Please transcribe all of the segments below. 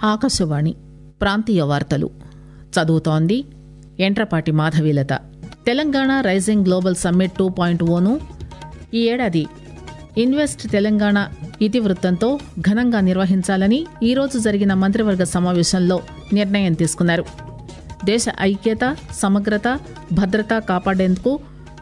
ఆకాశవాణి ప్రాంతీయ వార్తలు చదువుతోంది Yentrapati Madhavilatha Telangana rising global summit two point one ఈ ఏడాది ఇన్వెస్ట్ తెలంగాణ ఇతివృత్తంతో ఘనంగా నిర్వహించాలని ఈరోజు జరిగిన మంత్రివర్గ సమావేశంలో నిర్ణయం తీసుకున్నారు దేశ ఐక్యత సమగ్రత భద్రత కాపాడేందుకు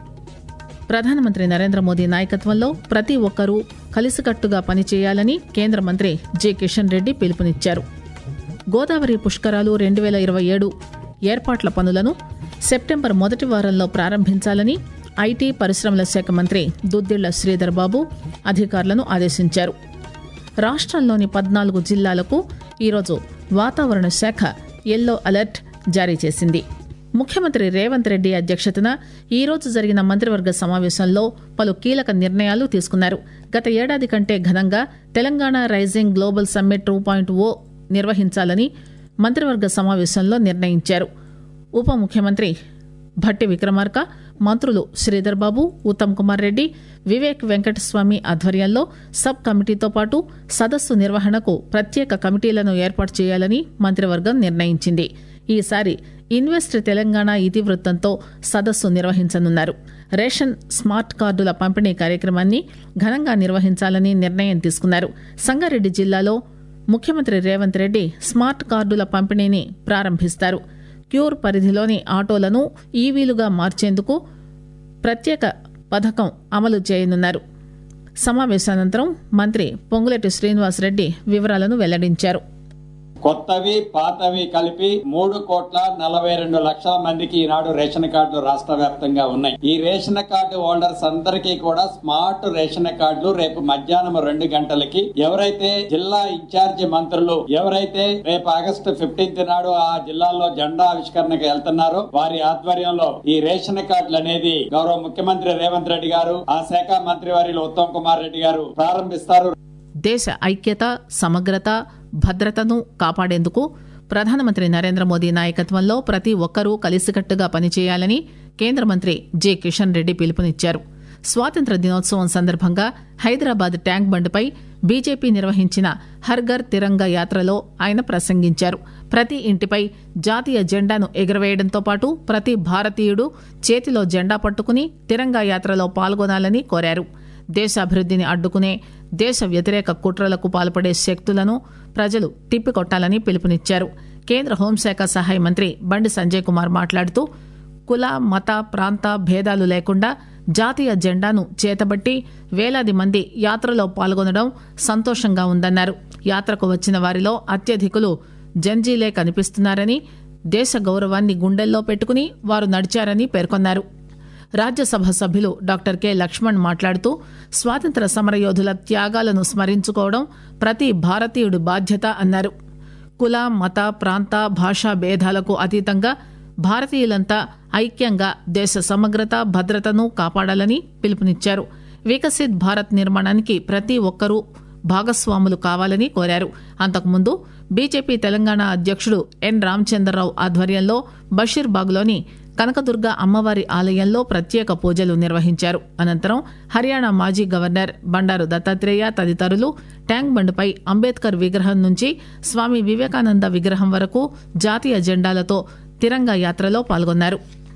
ప్రధానమంత్రి నరేంద్ర మోదీ నాయకత్వంలో ప్రతి ఒక్కరూ కలిసికట్టుగా పనిచేయాలని కేంద్ర మంత్రి జె కిషన్ రెడ్డి పిలుపునిచ్చారు గోదావరి పుష్కరాలు రెండు వేల ఇరవై ఏడు ఏర్పాట్ల పనులను సెప్టెంబర్ మొదటి వారంలో ప్రారంభించాలని ఐటీ పరిశ్రమల శాఖ మంత్రి దుద్దిళ్ల శ్రీధర్ బాబు అధికారులను ఆదేశించారు రాష్ట్రంలోని పద్నాలుగు జిల్లాలకు ఈరోజు వాతావరణ శాఖ ఎల్లో అలర్ట్ జారీ చేసింది ముఖ్యమంత్రి రేవంత్ రెడ్డి అధ్యక్షతన ఈరోజు జరిగిన మంత్రివర్గ సమావేశంలో పలు కీలక నిర్ణయాలు తీసుకున్నారు గత ఏడాది కంటే ఘనంగా Telangana rising global summit two point O నిర్వహించాలని మంత్రివర్గ సమావేశంలో నిర్ణయించారు ఉప ముఖ్యమంత్రి భట్టి విక్రమార్క మంత్రులు శ్రీధర్ బాబు ఉత్తమ్ కుమార్ రెడ్డి వివేక్ వెంకటస్వామి ఆధ్వర్యంలో సబ్ కమిటీతో పాటు సదస్సు నిర్వహణకు ప్రత్యేక కమిటీలను ఏర్పాటు చేయాలని మంత్రివర్గం నిర్ణయించింది ఈసారి ఇన్వెస్ట్ తెలంగాణ ఇతివృత్తంతో సదస్సు నిర్వహించనున్నారు రేషన్ స్మార్ట్ కార్డుల పంపిణీ కార్యక్రమాన్ని ఘనంగా నిర్వహించాలని నిర్ణయం తీసుకున్నారు సంగారెడ్డి జిల్లాలో ముఖ్యమంత్రి రేవంత్ రెడ్డి స్మార్ట్ కార్డుల పంపిణీని ప్రారంభిస్తారు క్యూర్ పరిధిలోని ఆటోలను ఈవీలుగా మార్చేందుకు ప్రత్యేక పథకం అమలు చేయనున్నారు సమావేశానంతరం మంత్రి పొంగులేటి శ్రీనివాసరెడ్డి వివరాలను వెల్లడించారు కొత్తవి పాతవి కలిపి మూడు కోట్ల నలభై రెండు లక్షల మందికి ఈనాడు రేషన్ కార్డులు రాష్ట్ర వ్యాప్తంగా ఉన్నాయి ఈ రేషన్ కార్డు హోల్డర్స్ అందరికీ కూడా స్మార్ట్ రేషన్ కార్డులు రేపు మధ్యాహ్నం రెండు గంటలకి ఎవరైతే జిల్లా ఇన్ఛార్జి మంత్రులు ఎవరైతే రేపు ఆగస్టు ఫిఫ్టీన్త్ నాడు ఆ జిల్లాలో జెండా ఆవిష్కరణకు వెళ్తున్నారో వారి ఆధ్వర్యంలో ఈ రేషన్ కార్డులు అనేది గౌరవ ముఖ్యమంత్రి రేవంత్ రెడ్డి గారు ఆ శాఖ మంత్రి వారిలో ఉత్తమ్ కుమార్ రెడ్డి గారు ప్రారంభిస్తారు దేశ ఐక్యత సమగ్రత భద్రతను కాపాడేందుకు ప్రధానమంత్రి నరేంద్ర మోదీ నాయకత్వంలో ప్రతి ఒక్కరూ కలిసికట్టుగా పనిచేయాలని కేంద్ర మంత్రి జె కిషన్ రెడ్డి పిలుపునిచ్చారు స్వాతంత్ర దినోత్సవం సందర్భంగా హైదరాబాద్ ట్యాంక్ బండ్పై బీజేపీ నిర్వహించిన హర్ఘర్ తిరంగా యాత్రలో ఆయన ప్రసంగించారు ప్రతి ఇంటిపై జాతీయ జెండాను ఎగురవేయడంతో పాటు ప్రతి భారతీయుడు చేతిలో జెండా పట్టుకుని తిరంగా యాత్రలో పాల్గొనాలని కోరారు దేశాభివృద్ధిని అడ్డుకునే దేశ వ్యతిరేక కుట్రలకు పాల్పడే శక్తులను ప్రజలు తిప్పికొట్టాలని పిలుపునిచ్చారు కేంద్ర హోంశాఖ సహాయ మంత్రి బండి సంజయ్ కుమార్ మాట్లాడుతూ కుల మత ప్రాంత భేదాలు లేకుండా జాతీయ జెండాను చేతబట్టి వేలాది మంది యాత్రలో పాల్గొనడం సంతోషంగా ఉందన్నారు యాత్రకు వచ్చిన వారిలో అత్యధికులు జంజీలే కనిపిస్తున్నారని దేశ గౌరవాన్ని గుండెల్లో పెట్టుకుని వారు నడిచారని పేర్కొన్నారు రాజ్యసభ సభ్యులు డాక్టర్ కె లక్ష్మణ్ మాట్లాడుతూ స్వాతంత్ర సమరయోధుల త్యాగాలను స్మరించుకోవడం ప్రతి భారతీయుడి బాధ్యత అన్నారు కుల మత ప్రాంత భాషా భేదాలకు అతీతంగా భారతీయులంతా ఐక్యంగా దేశ సమగ్రత భద్రతను కాపాడాలని పిలుపునిచ్చారు వికసిత్ భారత్ నిర్మాణానికి ప్రతి ఒక్కరూ భాగస్వాములు కావాలని కోరారు అంతకుముందు బీజేపీ తెలంగాణ అధ్యక్షుడు ఎన్ రామచంద్రరావు ఆధ్వర్యంలో బషీర్బాగ్లోని కనకదుర్గ అమ్మవారి ఆలయంలో ప్రత్యేక పూజలు నిర్వహించారు అనంతరం హర్యానా మాజీ గవర్నర్ బండారు దత్తాత్రేయ తదితరులు ట్యాంక్ బండ్పై అంబేద్కర్ విగ్రహం నుంచి స్వామి వివేకానంద విగ్రహం వరకు జాతీయ జెండాలతో తిరంగా యాత్రలో పాల్గొన్నారు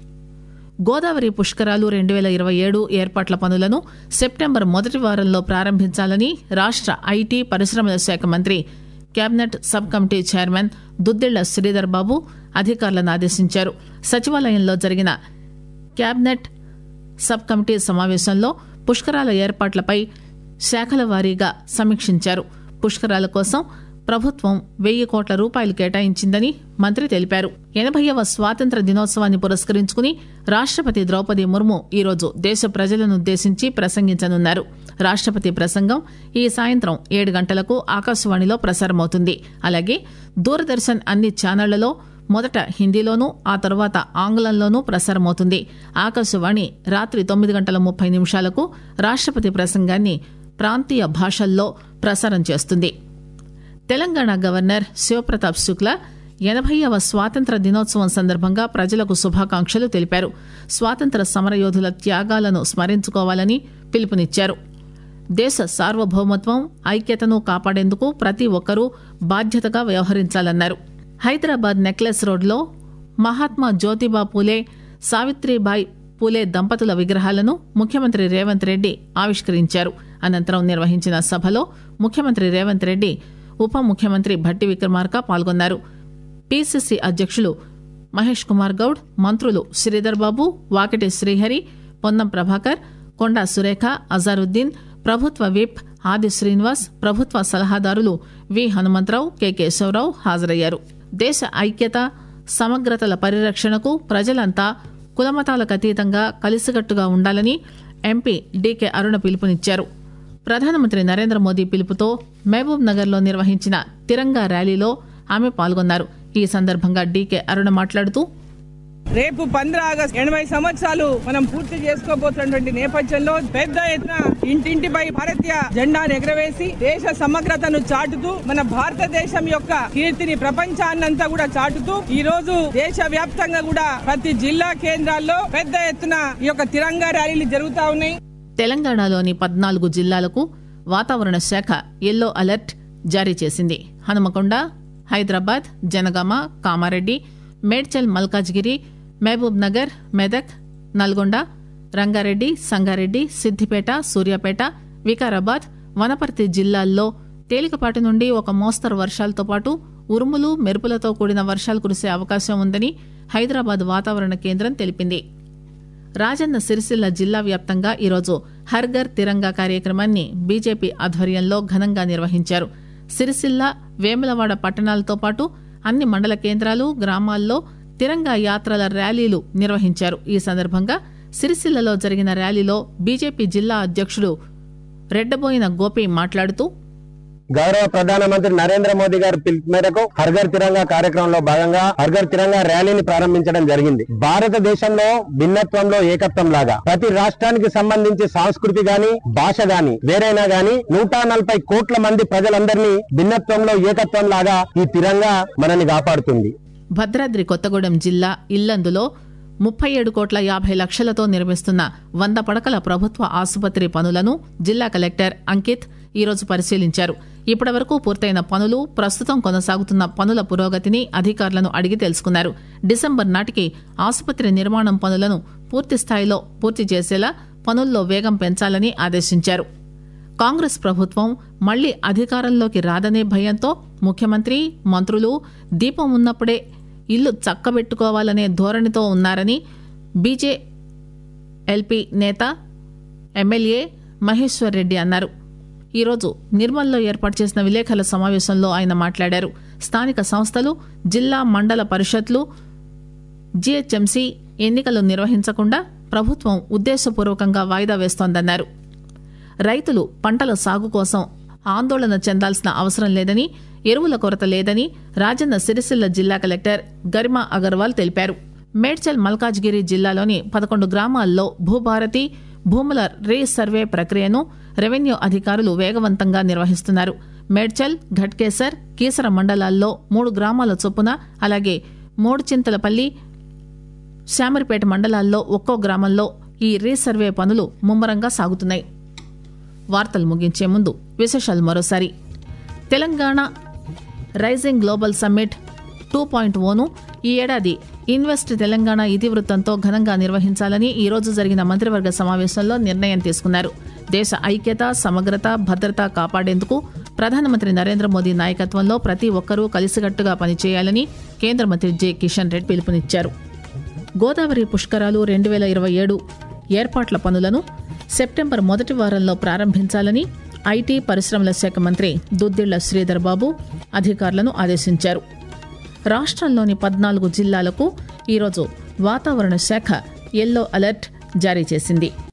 గోదావరి పుష్కరాలు రెండు వేల ఇరవై ఏడు ఏర్పాట్ల పనులను సెప్టెంబర్ మొదటి వారంలో ప్రారంభించాలని రాష్ట్ర ఐటీ పరిశ్రమల శాఖ మంత్రి cabinet sub committee chairman Duddilla Sridhar Babu అధికారులను ఆదేశించారు సచివాలయంలో జరిగిన కేబినెట్ సబ్ కమిటీ సమావేశంలో పుష్కరాల ఏర్పాట్లపై శాఖల వారీగా సమీక్షించారు పుష్కరాల కోసం ప్రభుత్వం వెయ్యి కోట్ల రూపాయలు కేటాయించిందని మంత్రి తెలిపారు ఎనభైవ స్వాతంత్ర దినోత్సవాన్ని పురస్కరించుకుని రాష్టపతి ద్రౌపది ముర్ము ఈరోజు దేశ ప్రజలనుద్దేశించి ప్రసంగించనున్నారు రాష్టపతి ప్రసంగం ఈ సాయంత్రం ఏడు గంటలకు ఆకాశవాణిలో ప్రసారమవుతుంది అలాగే దూరదర్శన్ అన్ని ఛానళ్లలో మొదట హిందీలోనూ ఆ తర్వాత ఆంగ్లంలోనూ ప్రసారమవుతుంది ఆకాశవాణి రాత్రి తొమ్మిది గంటల ముప్పై నిమిషాలకు రాష్టపతి ప్రసంగాన్ని ప్రాంతీయ భాషల్లో ప్రసారం చేస్తుంది తెలంగాణ గవర్నర్ శివప్రతాప్ శుక్లా ఎనభైవ స్వాతంత్ర దినోత్సవం సందర్భంగా ప్రజలకు శుభాకాంక్షలు తెలిపారు స్వాతంత్ర సమరయోధుల త్యాగాలను స్మరించుకోవాలని పిలుపునిచ్చారు దేశ సార్వభౌమత్వం ఐక్యతను కాపాడేందుకు ప్రతి ఒక్కరూ బాధ్యతగా వ్యవహరించాలన్నారు హైదరాబాద్ నెక్లెస్ రోడ్లో మహాత్మా జ్యోతిబా పూలే సావిత్రిబాయి పూలే దంపతుల విగ్రహాలను ముఖ్యమంత్రి రేవంత్ రెడ్డి ఆవిష్కరించారు అనంతరం నిర్వహించిన సభలో ముఖ్యమంత్రి రేవంత్ రెడ్డి ఉప ముఖ్యమంత్రి భట్టి విక్రమార్క పాల్గొన్నారు పిసిసి అధ్యక్షులు మహేష్ కుమార్ గౌడ్ మంత్రులు శ్రీధర్ బాబు వాకిటి శ్రీహరి పొన్నం ప్రభాకర్ కొండా సురేఖ అజారుద్దీన్ ప్రభుత్వ విప్ ఆది శ్రీనివాస్ ప్రభుత్వ సలహాదారులు వి హనుమంతరావు కె కేశవరావు హాజరయ్యారు దేశ ఐక్యత సమగ్రతల పరిరక్షణకు ప్రజలంతా కులమతాలకు అతీతంగా కలిసికట్టుగా ఉండాలని ఎంపీ డీకే అరుణ పిలుపునిచ్చారు ప్రధానమంత్రి నరేంద్ర మోదీ పిలుపుతో మహబూబ్ నగర్ లో నిర్వహించిన తిరంగా ర్యాలీలో ఆమె పాల్గొన్నారు ఈ సందర్భంగా డీకే అరుణ మాట్లాడుతూ రేపు పంద్ర ఆగస్ట్ ఎనభై సంవత్సరాలు మనం పూర్తి చేసుకోబోతున్నటువంటి నేపథ్యంలో పెద్ద ఎత్తున ఇంటింటిపై భారతీయ జెండాను ఎగరవేసి దేశ సమగ్రతను చాటుతూ మన భారతదేశం యొక్క కీర్తిని ప్రపంచాన్నంతా కూడా చాటుతూ ఈ రోజు దేశ వ్యాప్తంగా కూడా ప్రతి జిల్లా కేంద్రాల్లో పెద్ద ఎత్తున ఈ యొక్క తిరంగా ర్యాలీలు జరుగుతా ఉన్నాయి తెలంగాణలోని పద్నాలుగు జిల్లాలకు వాతావరణ శాఖ ఎల్లో అలర్ట్ జారీ చేసింది హనుమకొండ హైదరాబాద్ జనగామ కామారెడ్డి మేడ్చల్ మల్కాజ్గిరి మహబూబ్ నగర్ మెదక్ నల్గొండ రంగారెడ్డి సంగారెడ్డి సిద్దిపేట సూర్యాపేట వికారాబాద్ వనపర్తి జిల్లాల్లో తేలికపాటి నుండి ఒక మోస్తరు వర్షాలతో పాటు ఉరుములు మెరుపులతో కూడిన వర్షాలు కురిసే అవకాశం ఉందని హైదరాబాద్ వాతావరణ కేంద్రం తెలిపింది రాజన్న సిరిసిల్ల జిల్లా వ్యాప్తంగా ఈరోజు హర్ఘర్ తిరంగా కార్యక్రమాన్ని బీజేపీ ఆధ్వర్యంలో ఘనంగా నిర్వహించారు సిరిసిల్ల వేములవాడ పట్టణాలతో పాటు అన్ని మండల కేంద్రాలు గ్రామాల్లో తిరంగా యాత్రల ర్యాలీలు నిర్వహించారు ఈ సందర్భంగా సిరిసిల్లలో జరిగిన ర్యాలీలో బీజేపీ జిల్లా అధ్యక్షుడు రెడ్డబోయిన గోపి మాట్లాడుతూ గౌరవ ప్రధానమంత్రి నరేంద్ర మోదీ గారి పిలుపు మేరకు హర్ఘర్ తిరంగా కార్యక్రమంలో భాగంగా హర్ఘర్ తిరంగా ర్యాలీని ప్రారంభించడం జరిగింది భారతదేశంలో భిన్నత్వంలో ఏకత్వం లాగా ప్రతి రాష్ట్రానికి సంబంధించి సంస్కృతి గాని భాష గాని వేరైనా గాని నూట నలభై కోట్ల మంది ప్రజలందరినీ భిన్నత్వంలో ఏకత్వం లాగా ఈ తిరంగా మనని కాపాడుతుంది భద్రాద్రి కొత్తగూడెం జిల్లా ఇల్లందులో ముప్పై ఏడు కోట్ల యాభై లక్షలతో నిర్మిస్తున్న వంద పడకల ప్రభుత్వ ఆసుపత్రి పనులను జిల్లా కలెక్టర్ అంకిత్ ఈరోజు పరిశీలించారు ఇప్పటివరకు పూర్తయిన పనులు ప్రస్తుతం కొనసాగుతున్న పనుల పురోగతిని అధికారులను అడిగి తెలుసుకున్నారు డిసెంబర్ నాటికి ఆసుపత్రి నిర్మాణం పనులను పూర్తి స్థాయిలో పూర్తి చేసేలా పనుల్లో వేగం పెంచాలని ఆదేశించారు కాంగ్రెస్ ప్రభుత్వం మళ్లీ అధికారంలోకి రాదనే భయంతో ముఖ్యమంత్రి మంత్రులు దీపం ఉన్నప్పుడే ఇల్లు చక్కబెట్టుకోవాలనే ధోరణితో ఉన్నారని బీజే ఎల్పీ నేత ఎమ్మెల్యే మహేశ్వర్ రెడ్డి అన్నారు ఈరోజు నిర్మల్లో ఏర్పాటు చేసిన విలేకరుల సమావేశంలో ఆయన మాట్లాడారు స్థానిక సంస్థలు జిల్లా మండల పరిషత్లు జీహెచ్ఎంసీ ఎన్నికలు నిర్వహించకుండా ప్రభుత్వం ఉద్దేశపూర్వకంగా వాయిదా వేస్తోందన్నారు రైతులు పంటల సాగు కోసం ఆందోళన చెందాల్సిన అవసరం లేదని ఎరువుల కొరత లేదని రాజన్న సిరిసిల్ల జిల్లా కలెక్టర్ గరిమా అగర్వాల్ తెలిపారు మేడ్చల్ మల్కాజ్గిరి జిల్లాలోని పదకొండు గ్రామాల్లో భూభారతి భూముల రీ సర్వే ప్రక్రియను రెవెన్యూ అధికారులు వేగవంతంగా నిర్వహిస్తున్నారు మేడ్చల్ ఘట్కేసర్ కీసర మండలాల్లో మూడు గ్రామాల చొప్పున అలాగే మూడుచింతలపల్లి శామరిపేట మండలాల్లో ఒక్కో గ్రామంలో ఈ రీసర్వే పనులు ముమ్మరంగా సాగుతున్నాయి వార్తలు ముగించే ముందు విశేషాలు మరోసారి Telangana rising global summit two point one ఈ ఏడాది ఇన్వెస్ట్ తెలంగాణ ఇతివృత్తంతో ఘనంగా నిర్వహించాలని ఈ రోజు జరిగిన మంత్రివర్గ సమావేశంలో నిర్ణయం తీసుకున్నారు దేశ ఐక్యత సమగ్రత భద్రత కాపాడేందుకు ప్రధానమంత్రి నరేంద్ర మోదీ నాయకత్వంలో ప్రతి ఒక్కరూ కలిసికట్టుగా పనిచేయాలని కేంద్ర మంత్రి జె కిషన్ రెడ్డి పిలుపునిచ్చారు గోదావరి పుష్కరాలు రెండు వేల ఇరవై ఏడు ఏర్పాట్ల పనులను సెప్టెంబర్ మొదటి వారంలో ప్రారంభించాలని ఐటీ పరిశ్రమల శాఖ మంత్రి దుద్దిళ్ల శ్రీధర్ బాబు అధికారులను ఆదేశించారు రాష్ట్రంలోని పద్నాలుగు జిల్లాలకు ఈరోజు వాతావరణ శాఖ ఎల్లో అలర్ట్ జారీ చేసింది